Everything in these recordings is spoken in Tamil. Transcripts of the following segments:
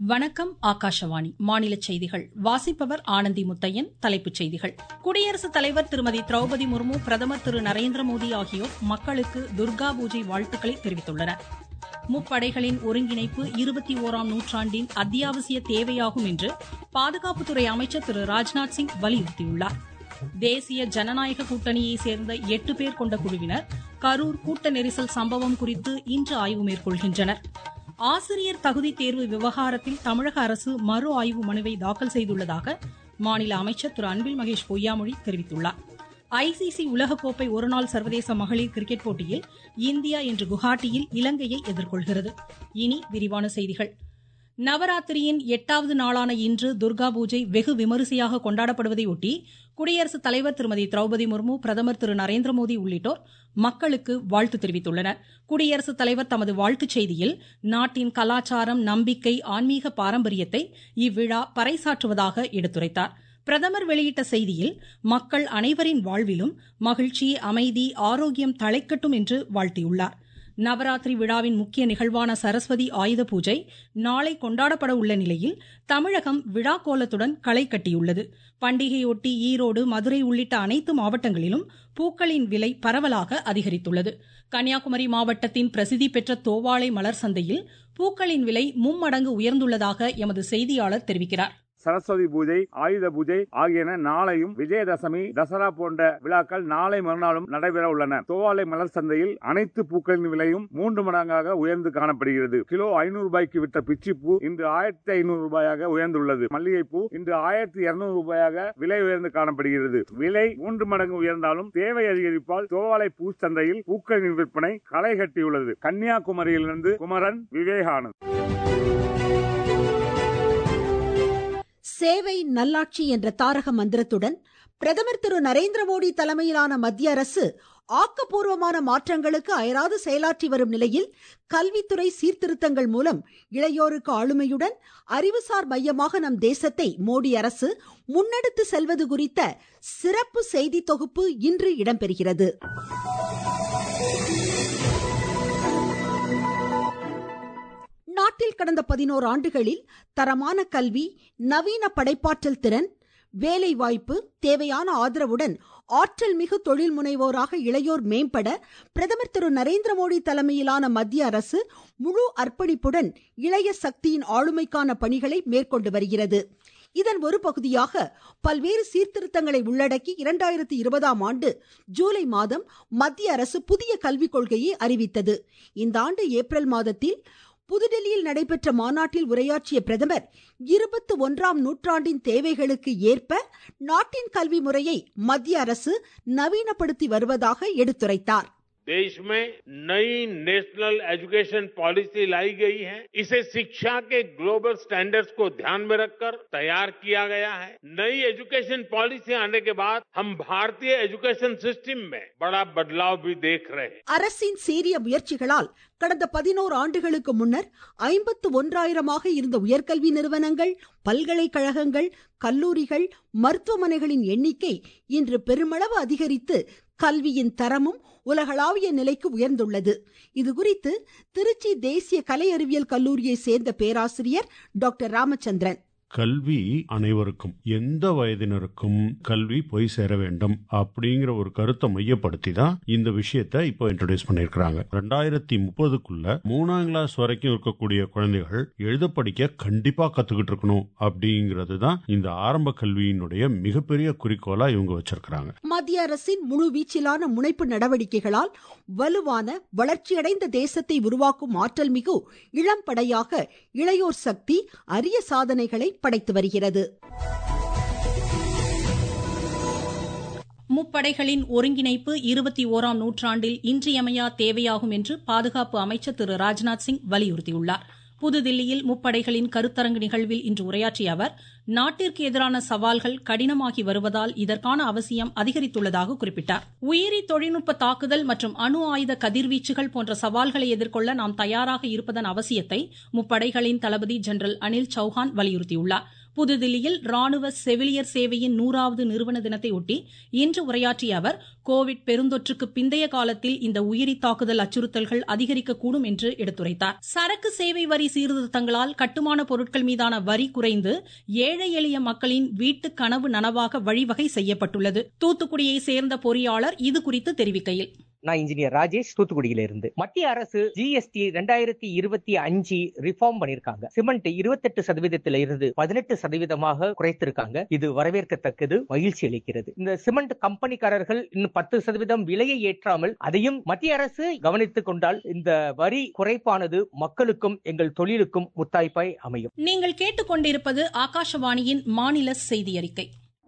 வணக்கம் ஆகாஷவாணி மாநில செய்திகள் வாசிப்பவர் ஆனந்தி முத்தையன் தலைப்புச் செய்திகள் குடியரசுத் தலைவர் திருமதி திரௌபதி முர்மு பிரதமர் திரு நரேந்திர மோடி ஆகியோர் மக்களுக்கு துர்கா பூஜை வாழ்த்துக்களை தெரிவித்துள்ளனர் முப்படைகளின் ஒருங்கிணைப்பு இருபத்தி ஓராம் நூற்றாண்டின் அத்தியாவசிய தேவையாகும் என்று பாதுகாப்புத்துறை அமைச்சர் திரு ராஜ்நாத் சிங் வலியுறுத்தியுள்ளார் தேசிய ஜனநாயக கூட்டணியை சேர்ந்த எட்டு பேர் கொண்ட குழுவினர் கரூர் கூட்ட நெரிசல் சம்பவம் குறித்து இன்று ஆய்வு மேற்கொள்கின்றனர் ஆசிரியர் தகுதி தேர்வு விவகாரத்தில் தமிழக அரசு மறு ஆய்வு மனுவை தாக்கல் செய்துள்ளதாக மாநில அமைச்சர் திரு அன்பில் மகேஷ் பொய்யாமொழி தெரிவித்துள்ளார் ஐசிசி உலகக்கோப்பை ஒருநாள் சர்வதேச மகளிர் கிரிக்கெட் போட்டியில் இந்தியா இன்று குவஹாட்டியில் இலங்கையை எதிர்கொள்கிறது இனி விரிவான செய்திகள் நவராத்திரியின் எட்டாவது நாளான இன்று துர்கா பூஜை வெகு விமரிசையாக கொண்டாடப்படுவதையொட்டி குடியரசுத் தலைவர் திருமதி திரௌபதி முர்மு பிரதமர் திரு நரேந்திர மோடி உள்ளிட்டோர் மக்களுக்கு வாழ்த்து தெரிவித்துள்ளனர் குடியரசுத் தலைவர் தமது வாழ்த்துச் செய்தியில் நாட்டின் கலாச்சாரம் நம்பிக்கை ஆன்மீக பாரம்பரியத்தை இவ்விழா பறைசாற்றுவதாக எடுத்துரைத்தார் பிரதமர் வெளியிட்ட செய்தியில் மக்கள் அனைவரின் வாழ்விலும் மகிழ்ச்சி அமைதி ஆரோக்கியம் தழைக்கட்டும் என்று வாழ்த்தியுள்ளார் நவராத்திரி விழாவின் முக்கிய நிகழ்வான சரஸ்வதி ஆயுத பூஜை நாளை கொண்டாடப்பட உள்ள நிலையில் தமிழகம் விழா கோலத்துடன் களை கட்டியுள்ளது பண்டிகையொட்டி ஈரோடு மதுரை உள்ளிட்ட அனைத்து மாவட்டங்களிலும் பூக்களின் விலை பரவலாக அதிகரித்துள்ளது கன்னியாகுமரி மாவட்டத்தின் பிரசித்தி பெற்ற தோவாளை மலர் சந்தையில் பூக்களின் விலை மும்மடங்கு உயர்ந்துள்ளதாக எமது செய்தியாளர் தெரிவிக்கிறார் சரஸ்வதி பூஜை ஆயுத பூஜை ஆகியன நாளையும் விஜயதசமி தசரா போன்ற விழாக்கள் நாளை மறுநாளும் நடைபெற உள்ளன தோவாலை மலர் சந்தையில் அனைத்து பூக்களின் விலையும் மூன்று மடங்காக உயர்ந்து காணப்படுகிறது கிலோ ஐநூறு ரூபாய்க்கு விற்ற பிச்சிப்பூ இன்று ஆயிரத்தி ஐநூறு ரூபாயாக உயர்ந்துள்ளது மல்லிகைப்பூ இன்று ஆயிரத்தி இருநூறு ரூபாயாக விலை உயர்ந்து காணப்படுகிறது விலை மூன்று மடங்கு உயர்ந்தாலும் தேவை அதிகரிப்பால் தோவாலை பூ சந்தையில் பூக்களின் விற்பனை களை கட்டியுள்ளது கன்னியாகுமரியிலிருந்து குமரன் விவேகானந்த் சேவை நல்லாட்சி என்ற தாரக மந்திரத்துடன் பிரதமர் திரு நரேந்திர மோடி தலைமையிலான மத்திய அரசு ஆக்கப்பூர்வமான மாற்றங்களுக்கு அயராது செயலாற்றி வரும் நிலையில் கல்வித்துறை சீர்திருத்தங்கள் மூலம் இளையோருக்கு ஆளுமையுடன் அறிவுசார் மையமாக நம் தேசத்தை மோடி அரசு முன்னெடுத்து செல்வது குறித்த சிறப்பு செய்தி தொகுப்பு இன்று இடம்பெறுகிறது நாட்டில் கடந்த பதினோரு ஆண்டுகளில் தரமான கல்வி நவீன படைப்பாற்றல் திறன் வேலை வாய்ப்பு தேவையான ஆதரவுடன் ஆற்றல் மிகு தொழில் முனைவோராக இளையோர் மேம்பட பிரதமர் திரு நரேந்திர மோடி தலைமையிலான மத்திய அரசு முழு அர்ப்பணிப்புடன் இளைய சக்தியின் ஆளுமைக்கான பணிகளை மேற்கொண்டு வருகிறது இதன் ஒரு பகுதியாக பல்வேறு சீர்திருத்தங்களை உள்ளடக்கி இரண்டாயிரத்தி இருபதாம் ஆண்டு ஜூலை மாதம் மத்திய அரசு புதிய கல்விக் கொள்கையை அறிவித்தது இந்த ஆண்டு ஏப்ரல் மாதத்தில் புதுடெல்லியில் நடைபெற்ற மாநாட்டில் உரையாற்றிய பிரதமர் இருபத்தி ஒன்றாம் நூற்றாண்டின் தேவைகளுக்கு ஏற்ப நாட்டின் கல்வி முறையை மத்திய அரசு நவீனப்படுத்தி வருவதாக எடுத்துரைத்தார் देश में नई नेशनल एजुकेशन पॉलिसी लाई गई है इसे शिक्षा के ग्लोबल स्टैंडर्ड्स को ध्यान में रखकर तैयार किया गया है नई एजुकेशन पॉलिसी आने के बाद हम भारतीय एजुकेशन सिस्टम में बड़ा बदलाव भी देख रहे हैं அரசின் சீரிய முயற்சிகளால் கடந்த பதினோரு ஆண்டுகளுக்கு முன்னர் ஐம்பத்து ஒன்றாயிரமாக இருந்த உயர்கல்வி நிறுவனங்கள் பல்கலைக்கழகங்கள் கல்லூரிகள் மருத்துவமனைகளின் எண்ணிக்கை இன்று பெருமளவு அதிகரித்து கல்வியின் தரமும் உலகளாவிய நிலைக்கு உயர்ந்துள்ளது இதுகுறித்து திருச்சி தேசிய கலை அறிவியல் கல்லூரியை சேர்ந்த பேராசிரியர் டாக்டர் ராமச்சந்திரன் கல்வி அனைவருக்கும் எந்த வயதினருக்கும் கல்வி போய் சேர வேண்டும் அப்படிங்கிற ஒரு கருத்தை மையப்படுத்தி தான் இந்த விஷயத்த இப்போ இன்ட்ரோடியூஸ் பண்ணிருக்காங்க ரெண்டாயிரத்தி முப்பதுக்குள்ள மூணாம் கிளாஸ் வரைக்கும் இருக்கக்கூடிய குழந்தைகள் எழுத படிக்க கண்டிப்பா கத்துக்கிட்டு இருக்கணும் அப்படிங்கிறது தான் இந்த ஆரம்ப கல்வியினுடைய மிகப்பெரிய குறிக்கோளா இவங்க வச்சிருக்கிறாங்க மத்திய அரசின் முழு வீச்சிலான முனைப்பு நடவடிக்கைகளால் வலுவான வளர்ச்சியடைந்த தேசத்தை உருவாக்கும் ஆற்றல் மிகு இளம் படையாக இளையோர் சக்தி அரிய சாதனைகளை படைத்து வருகிறது முப்படைகளின் ஒருங்கிணைப்பு இருபத்தி ஓராம் நூற்றாண்டில் இன்றியமையா தேவையாகும் என்று பாதுகாப்பு அமைச்சர் திரு ராஜ்நாத் சிங் வலியுறுத்தியுள்ளார் புதுதில்லியில் முப்படைகளின் கருத்தரங்கு நிகழ்வில் இன்று உரையாற்றிய அவர் நாட்டிற்கு எதிரான சவால்கள் கடினமாகி வருவதால் இதற்கான அவசியம் அதிகரித்துள்ளதாக குறிப்பிட்டார் உயிரி தொழில்நுட்ப தாக்குதல் மற்றும் அணு ஆயுத கதிர்வீச்சுகள் போன்ற சவால்களை எதிர்கொள்ள நாம் தயாராக இருப்பதன் அவசியத்தை முப்படைகளின் தளபதி ஜெனரல் அனில் சௌஹான் வலியுறுத்தியுள்ளார் புதுதில்லியில் ராணுவ செவிலியர் சேவையின் நூறாவது நிறுவன தினத்தை ஒட்டி இன்று உரையாற்றிய அவர் கோவிட் பெருந்தொற்றுக்கு பிந்தைய காலத்தில் இந்த உயிரி தாக்குதல் அச்சுறுத்தல்கள் அதிகரிக்கக்கூடும் என்று எடுத்துரைத்தார் சரக்கு சேவை வரி சீர்திருத்தங்களால் கட்டுமான பொருட்கள் மீதான வரி குறைந்து ஏழை எளிய மக்களின் வீட்டு கனவு நனவாக வழிவகை செய்யப்பட்டுள்ளது தூத்துக்குடியை சேர்ந்த பொறியாளர் இதுகுறித்து தெரிவிக்கையில் நான் இன்ஜினியர் ராஜேஷ் தூத்துக்குடியில இருந்து மத்திய அரசு ஜிஎஸ்டி ரெண்டாயிரத்தி இருபத்தி அஞ்சு ரிஃபார்ம் பண்ணிருக்காங்க சிமெண்ட் இருபத்தெட்டு சதவீதத்தில இருந்து பதினெட்டு சதவீதமாக குறைத்திருக்காங்க இது வரவேற்கத்தக்கது மகிழ்ச்சி அளிக்கிறது இந்த சிமெண்ட் கம்பெனிக்காரர்கள் இன்னும் பத்து சதவீதம் விலையை ஏற்றாமல் அதையும் மத்திய அரசு கவனித்துக் கொண்டால் இந்த வரி குறைப்பானது மக்களுக்கும் எங்கள் தொழிலுக்கும் முத்தாய்ப்பாய் அமையும் நீங்கள் கேட்டுக்கொண்டிருப்பது ஆகாஷவாணியின் மாநில செய்தி அறிக்கை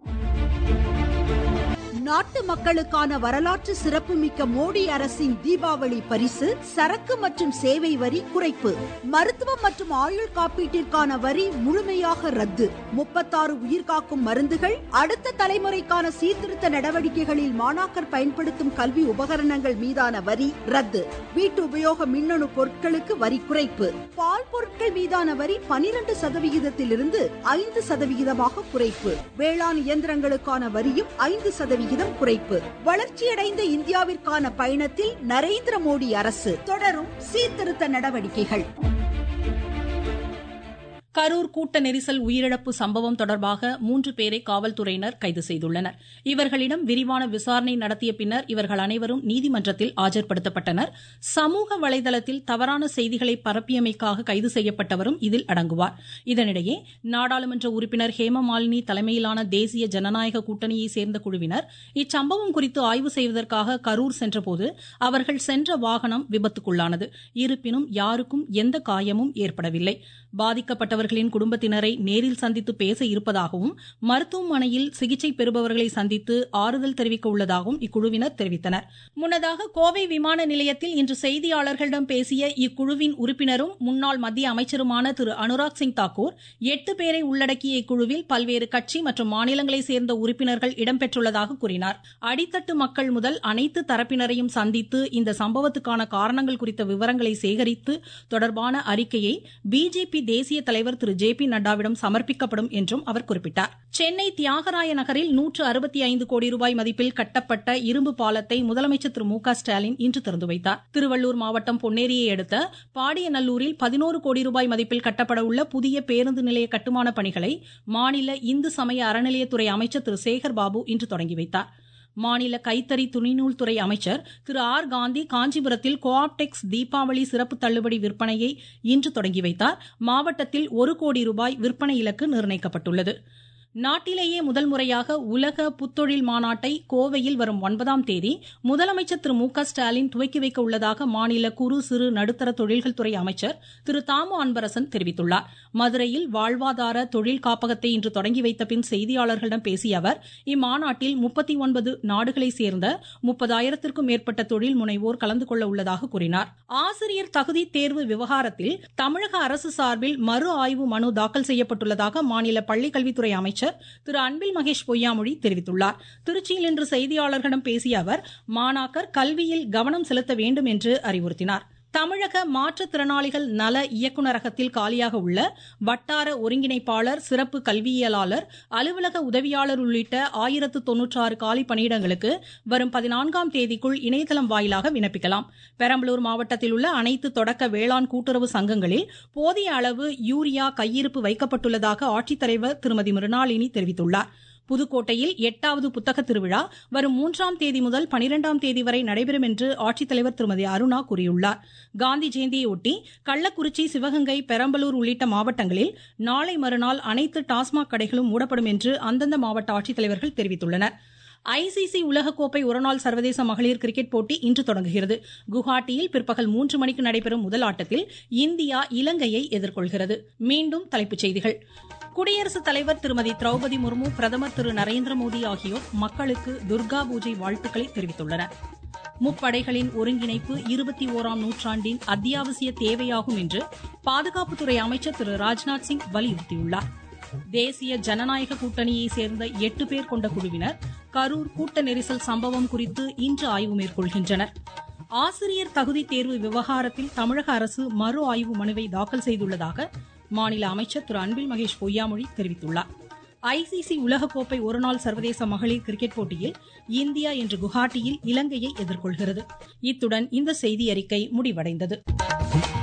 நாட்டு மக்களுக்கான வரலாற்று சிறப்புமிக்க மோடி அரசின் தீபாவளி பரிசு சரக்கு மற்றும் சேவை வரி குறைப்பு மருத்துவம் மற்றும் ஆயுள் காப்பீட்டிற்கான வரி முழுமையாக ரத்து முப்பத்தாறு உயிர்காக்கும் மருந்துகள் அடுத்த தலைமுறைக்கான சீர்திருத்த நடவடிக்கைகளில் மாணாக்கர் பயன்படுத்தும் கல்வி உபகரணங்கள் மீதான வரி ரத்து வீட்டு உபயோக மின்னணு பொருட்களுக்கு வரி குறைப்பு பால் பொருட்கள் மீதான வரி பனிரெண்டு சதவிகிதத்திலிருந்து ஐந்து சதவிகிதமாக குறைப்பு வேளாண் இயந்திரங்களுக்கான வரியும் ஐந்து சதவிகிதம் சதவிகிதம் குறைப்பு வளர்ச்சியடைந்த இந்தியாவிற்கான பயணத்தில் நரேந்திர மோடி அரசு தொடரும் சீர்திருத்த நடவடிக்கைகள் கரூர் கூட்ட நெரிசல் உயிரிழப்பு சம்பவம் தொடர்பாக மூன்று பேரை காவல்துறையினர் கைது செய்துள்ளனர் இவர்களிடம் விரிவான விசாரணை நடத்திய பின்னர் இவர்கள் அனைவரும் நீதிமன்றத்தில் ஆஜர்படுத்தப்பட்டனர் சமூக வலைதளத்தில் தவறான செய்திகளை பரப்பியமைக்காக கைது செய்யப்பட்டவரும் இதில் அடங்குவார் இதனிடையே நாடாளுமன்ற உறுப்பினர் ஹேமமாலினி தலைமையிலான தேசிய ஜனநாயக கூட்டணியை சேர்ந்த குழுவினர் இச்சம்பவம் குறித்து ஆய்வு செய்வதற்காக கரூர் சென்றபோது அவர்கள் சென்ற வாகனம் விபத்துக்குள்ளானது இருப்பினும் யாருக்கும் எந்த காயமும் ஏற்படவில்லை பாதிக்கப்பட்டவர்களின் குடும்பத்தினரை நேரில் சந்தித்து பேச இருப்பதாகவும் மருத்துவமனையில் சிகிச்சை பெறுபவர்களை சந்தித்து ஆறுதல் தெரிவிக்க உள்ளதாகவும் இக்குழுவினர் தெரிவித்தனர் முன்னதாக கோவை விமான நிலையத்தில் இன்று செய்தியாளர்களிடம் பேசிய இக்குழுவின் உறுப்பினரும் முன்னாள் மத்திய அமைச்சருமான திரு அனுராக் சிங் தாக்கூர் எட்டு பேரை உள்ளடக்கிய இக்குழுவில் பல்வேறு கட்சி மற்றும் மாநிலங்களை சேர்ந்த உறுப்பினர்கள் இடம்பெற்றுள்ளதாக கூறினார் அடித்தட்டு மக்கள் முதல் அனைத்து தரப்பினரையும் சந்தித்து இந்த சம்பவத்துக்கான காரணங்கள் குறித்த விவரங்களை சேகரித்து தொடர்பான அறிக்கையை பிஜேபி தேசிய தலைவர் திரு ஜே பி நட்டாவிடம் சமர்ப்பிக்கப்படும் என்றும் அவர் குறிப்பிட்டார் சென்னை தியாகராய நகரில் நூற்று அறுபத்தி ஐந்து கோடி ரூபாய் மதிப்பில் கட்டப்பட்ட இரும்பு பாலத்தை முதலமைச்சர் திரு மு க ஸ்டாலின் இன்று திறந்து வைத்தார் திருவள்ளூர் மாவட்டம் பொன்னேரியை அடுத்த பாடியநல்லூரில் பதினோரு கோடி ரூபாய் மதிப்பில் கட்டப்பட உள்ள புதிய பேருந்து நிலைய கட்டுமான பணிகளை மாநில இந்து சமய அறநிலையத்துறை அமைச்சர் திரு சேகர் பாபு இன்று தொடங்கி வைத்தார் மாநில கைத்தறி துணிநூல் துறை அமைச்சர் திரு ஆர் காந்தி காஞ்சிபுரத்தில் கோஆப்டெக்ஸ் தீபாவளி சிறப்பு தள்ளுபடி விற்பனையை இன்று தொடங்கி வைத்தார் மாவட்டத்தில் ஒரு கோடி ரூபாய் விற்பனை இலக்கு நிர்ணயிக்கப்பட்டுள்ளது நாட்டிலேயே முதல் முறையாக உலக புத்தொழில் மாநாட்டை கோவையில் வரும் ஒன்பதாம் தேதி முதலமைச்சர் திரு மு க ஸ்டாலின் துவக்கி வைக்க உள்ளதாக மாநில குறு சிறு நடுத்தர தொழில்கள் துறை அமைச்சர் திரு தாமு அன்பரசன் தெரிவித்துள்ளார் மதுரையில் வாழ்வாதார தொழில் காப்பகத்தை இன்று தொடங்கி வைத்த பின் செய்தியாளர்களிடம் பேசிய அவர் இம்மாநாட்டில் முப்பத்தி ஒன்பது நாடுகளை சேர்ந்த முப்பதாயிரத்திற்கும் மேற்பட்ட தொழில் முனைவோர் கலந்து கொள்ள உள்ளதாக கூறினார் ஆசிரியர் தகுதி தேர்வு விவகாரத்தில் தமிழக அரசு சார்பில் மறு ஆய்வு மனு தாக்கல் செய்யப்பட்டுள்ளதாக மாநில பள்ளிக்கல்வித்துறை அமைச்சர் அமைச்சர் திரு அன்பில் மகேஷ் பொய்யாமொழி தெரிவித்துள்ளார் திருச்சியில் இன்று செய்தியாளர்களிடம் பேசிய அவர் மாணாக்கர் கல்வியில் கவனம் செலுத்த வேண்டும் என்று அறிவுறுத்தினார் தமிழக மாற்றுத்திறனாளிகள் நல இயக்குநரகத்தில் காலியாக உள்ள வட்டார ஒருங்கிணைப்பாளர் சிறப்பு கல்வியியலாளர் அலுவலக உதவியாளர் உள்ளிட்ட ஆயிரத்து தொன்னூற்றாறு காலி பணியிடங்களுக்கு வரும் பதினான்காம் தேதிக்குள் இணையதளம் வாயிலாக விண்ணப்பிக்கலாம் பெரம்பலூர் மாவட்டத்தில் உள்ள அனைத்து தொடக்க வேளாண் கூட்டுறவு சங்கங்களில் போதிய அளவு யூரியா கையிருப்பு வைக்கப்பட்டுள்ளதாக ஆட்சித்தலைவர் திருமதி மிருணாளினி தெரிவித்துள்ளார் புதுக்கோட்டையில் எட்டாவது புத்தக திருவிழா வரும் மூன்றாம் தேதி முதல் பனிரெண்டாம் தேதி வரை நடைபெறும் என்று ஆட்சித்தலைவர் திருமதி அருணா கூறியுள்ளார் காந்தி ஜெயந்தியொட்டி கள்ளக்குறிச்சி சிவகங்கை பெரம்பலூர் உள்ளிட்ட மாவட்டங்களில் நாளை மறுநாள் அனைத்து டாஸ்மாக் கடைகளும் மூடப்படும் என்று அந்தந்த மாவட்ட ஆட்சித்தலைவர்கள் தெரிவித்துள்ளனர் ஐசிசி உலகக்கோப்பை ஒருநாள் சர்வதேச மகளிர் கிரிக்கெட் போட்டி இன்று தொடங்குகிறது குவஹாட்டியில் பிற்பகல் மூன்று மணிக்கு நடைபெறும் முதல் ஆட்டத்தில் இந்தியா இலங்கையை எதிர்கொள்கிறது மீண்டும் தலைப்புச் செய்திகள் குடியரசுத் தலைவர் திருமதி திரௌபதி முர்மு பிரதமர் திரு நரேந்திர மோடி ஆகியோர் மக்களுக்கு துர்கா பூஜை வாழ்த்துக்களை தெரிவித்துள்ளனர் முப்படைகளின் ஒருங்கிணைப்பு இருபத்தி ஓராம் நூற்றாண்டின் அத்தியாவசிய தேவையாகும் என்று பாதுகாப்புத்துறை அமைச்சர் திரு ராஜ்நாத் சிங் வலியுறுத்தியுள்ளார் தேசிய ஜனநாயக கூட்டணியை சேர்ந்த எட்டு பேர் கொண்ட குழுவினர் கரூர் கூட்ட நெரிசல் சம்பவம் குறித்து இன்று ஆய்வு மேற்கொள்கின்றனர் ஆசிரியர் தகுதி தேர்வு விவகாரத்தில் தமிழக அரசு மறு ஆய்வு மனுவை தாக்கல் செய்துள்ளதாக மாநில அமைச்சர் திரு அன்பில் மகேஷ் பொய்யாமொழி தெரிவித்துள்ளார் ஐசிசி உலகக்கோப்பை ஒருநாள் சர்வதேச மகளிர் கிரிக்கெட் போட்டியில் இந்தியா இன்று குவஹாட்டியில் இலங்கையை எதிர்கொள்கிறது இத்துடன் இந்த செய்தி அறிக்கை முடிவடைந்தது